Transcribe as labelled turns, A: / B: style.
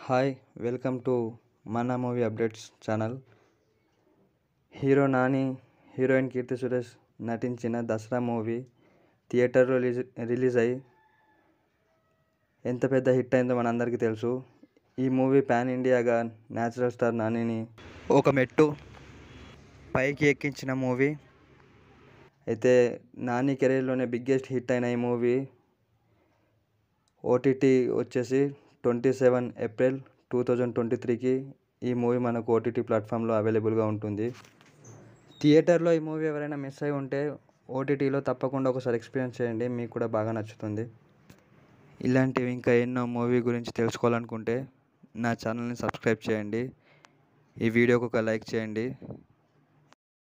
A: hi welcome to మన movie updates channel hero Nani heroine Keerthy Suresh నటించిన Dasara movie థియేటర్లో రిలీజ్ రిలీజ్ అయ్యి ఎంత పెద్ద హిట్ అయిందో మనందరికీ తెలుసు ఈ మూవీ పాన్ ఇండియాగా న్యాచురల్ స్టార్ నానిని ఒక మెట్టు పైకి ఎక్కించిన మూవీ అయితే నాని కెరీర్లోనే బిగ్గెస్ట్ హిట్ అయిన ఈ మూవీ ఓటీటీ వచ్చేసి twenty seven April two thousand twenty త్రీకి ఈ మూవీ మనకు ఓటీటీ ప్లాట్ఫామ్లో అవైలబుల్గా ఉంటుంది థియేటర్లో ఈ మూవీ ఎవరైనా మిస్ అయి ఉంటే ఓటీటీలో తప్పకుండా ఒకసారి ఎక్స్పీరియన్స్ చేయండి మీకు కూడా బాగా నచ్చుతుంది ఇలాంటివి ఇంకా ఎన్నో మూవీ గురించి తెలుసుకోవాలనుకుంటే నా ఛానల్ని సబ్స్క్రైబ్ చేయండి ఈ వీడియోకి ఒక లైక్ చేయండి